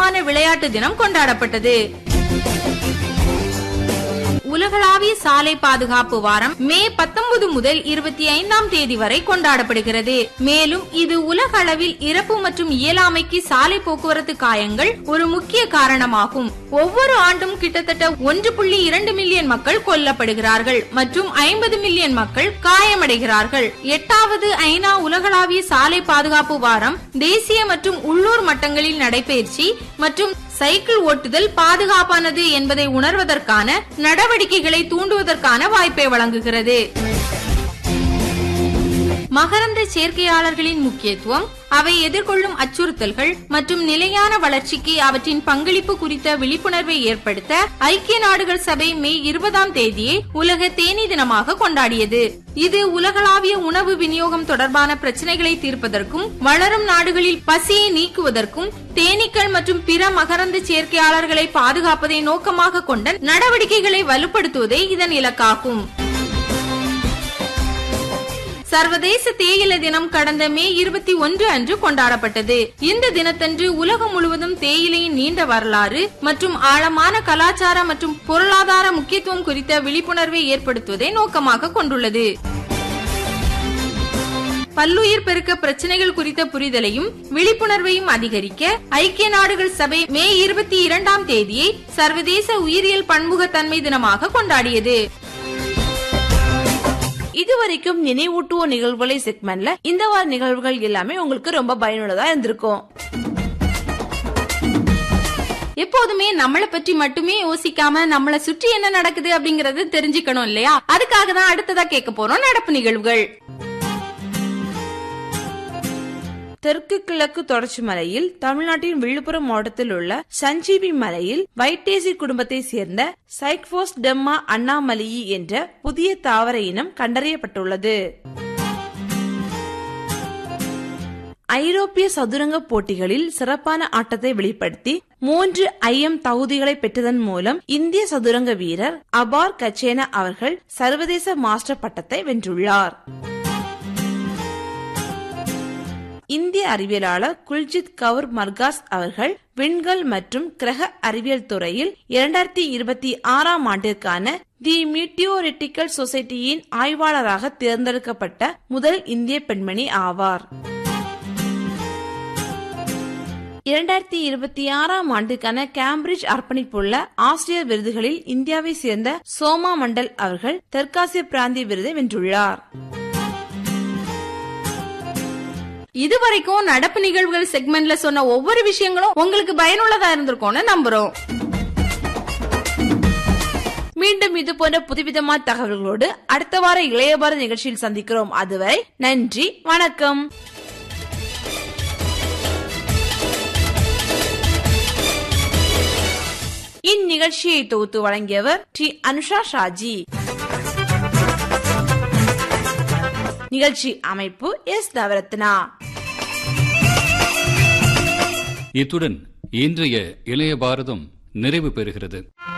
பிரபலமான விளையாட்டு தினம் கொண்டாடப்பட்டது உலகளாவிய சாலை பாதுகாப்பு வாரம் மே 19 முதல் இருபத்தி ஐந்தாம் தேதி வரை கொண்டாடப்படுகிறது மேலும் இது உலக அளவில் இறப்பு மற்றும் இயலாமைக்கு சாலை போக்குவரத்து காயங்கள் ஒரு முக்கிய காரணமாகும் ஒவ்வொரு ஆண்டும் கிட்டத்தட்ட ஒன்று புள்ளி இரண்டு மில்லியன் மக்கள் கொல்லப்படுகிறார்கள் மற்றும் ஐம்பது மில்லியன் மக்கள் காயமடைகிறார்கள் எட்டாவது ஐநா உலகளாவிய சாலை பாதுகாப்பு வாரம் தேசிய மற்றும் உள்ளூர் மட்டங்களில் நடைபயிற்சி மற்றும் சைக்கிள் ஓட்டுதல் பாதுகாப்பானது என்பதை உணர்வதற்கான நடவடிக்கைகளை தூண்டுவதற்கான வாய்ப்பை வழங்குகிறது மகரந்த சேர்க்கையாளர்களின் முக்கியத்துவம் அவை எதிர்கொள்ளும் அச்சுறுத்தல்கள் மற்றும் நிலையான வளர்ச்சிக்கு அவற்றின் பங்களிப்பு குறித்த விழிப்புணர்வை ஏற்படுத்த ஐக்கிய நாடுகள் சபை மே இருபதாம் தேதியை உலக தேனீ தினமாக கொண்டாடியது இது உலகளாவிய உணவு விநியோகம் தொடர்பான பிரச்சனைகளை தீர்ப்பதற்கும் வளரும் நாடுகளில் பசியை நீக்குவதற்கும் தேனீக்கள் மற்றும் பிற மகரந்த சேர்க்கையாளர்களை பாதுகாப்பதை நோக்கமாக கொண்ட நடவடிக்கைகளை வலுப்படுத்துவதே இதன் இலக்காகும் சர்வதேச தேயிலை தினம் கடந்த மே இருபத்தி ஒன்று அன்று கொண்டாடப்பட்டது இந்த தினத்தன்று உலகம் முழுவதும் தேயிலையின் நீண்ட வரலாறு மற்றும் ஆழமான கலாச்சார மற்றும் பொருளாதார முக்கியத்துவம் குறித்த விழிப்புணர்வை ஏற்படுத்துவதை நோக்கமாக கொண்டுள்ளது பல்லுயிர் பெருக்க பிரச்சனைகள் குறித்த புரிதலையும் விழிப்புணர்வையும் அதிகரிக்க ஐக்கிய நாடுகள் சபை மே இருபத்தி இரண்டாம் தேதியை சர்வதேச உயிரியல் பன்முகத்தன்மை தினமாக கொண்டாடியது இதுவரைக்கும் நினைவூட்டுவோம் நிகழ்வுகளை செக்மெண்ட்ல இந்த வார நிகழ்வுகள் எல்லாமே உங்களுக்கு ரொம்ப பயனுள்ளதா இருந்திருக்கும் எப்போதுமே நம்மளை பற்றி மட்டுமே யோசிக்காம நம்மளை சுற்றி என்ன நடக்குது அப்படிங்கறது தெரிஞ்சுக்கணும் இல்லையா அதுக்காக தான் அடுத்ததா கேட்க போறோம் நடப்பு நிகழ்வுகள் தெற்கு கிழக்கு தொடர்ச்சி மலையில் தமிழ்நாட்டின் விழுப்புரம் மாவட்டத்தில் உள்ள சஞ்சீவி மலையில் வைட்டேசி குடும்பத்தை சேர்ந்த சைக்போஸ் டெம்மா அண்ணாமலியி என்ற புதிய தாவர இனம் கண்டறியப்பட்டுள்ளது ஐரோப்பிய சதுரங்க போட்டிகளில் சிறப்பான ஆட்டத்தை வெளிப்படுத்தி மூன்று ஐஎம் தகுதிகளை பெற்றதன் மூலம் இந்திய சதுரங்க வீரர் அபார் கச்சேனா அவர்கள் சர்வதேச மாஸ்டர் பட்டத்தை வென்றுள்ளார் இந்திய அறிவியலாளர் குல்ஜித் கவுர் மர்காஸ் அவர்கள் விண்கல் மற்றும் கிரக அறிவியல் துறையில் இரண்டாயிரத்தி இருபத்தி ஆறாம் ஆண்டிற்கான தி மீட்டியோரிட்டிக்கல் சொசைட்டியின் ஆய்வாளராக தேர்ந்தெடுக்கப்பட்ட முதல் இந்திய பெண்மணி ஆவார் இரண்டாயிரத்தி இருபத்தி ஆறாம் ஆண்டுக்கான கேம்பிரிட்ஜ் அர்ப்பணிப்புள்ள ஆசிரியர் விருதுகளில் இந்தியாவை சேர்ந்த சோமா மண்டல் அவர்கள் தெற்காசிய பிராந்திய விருதை வென்றுள்ளார் இதுவரைக்கும் நடப்பு நிகழ்வுகள் செக்மெண்ட்ல சொன்ன ஒவ்வொரு விஷயங்களும் உங்களுக்கு பயனுள்ளதா இருந்திருக்கும்னு நம்புறோம் மீண்டும் இது போன்ற புதுவிதமான தகவல்களோடு அடுத்த வார இளையபார நிகழ்ச்சியில் சந்திக்கிறோம் அதுவரை நன்றி வணக்கம் இந்நிகழ்ச்சியை தொகுத்து வழங்கியவர் டி அனுஷா ஷாஜி நிகழ்ச்சி அமைப்பு எஸ் நவரத்னா இத்துடன் இன்றைய இளைய பாரதம் நிறைவு பெறுகிறது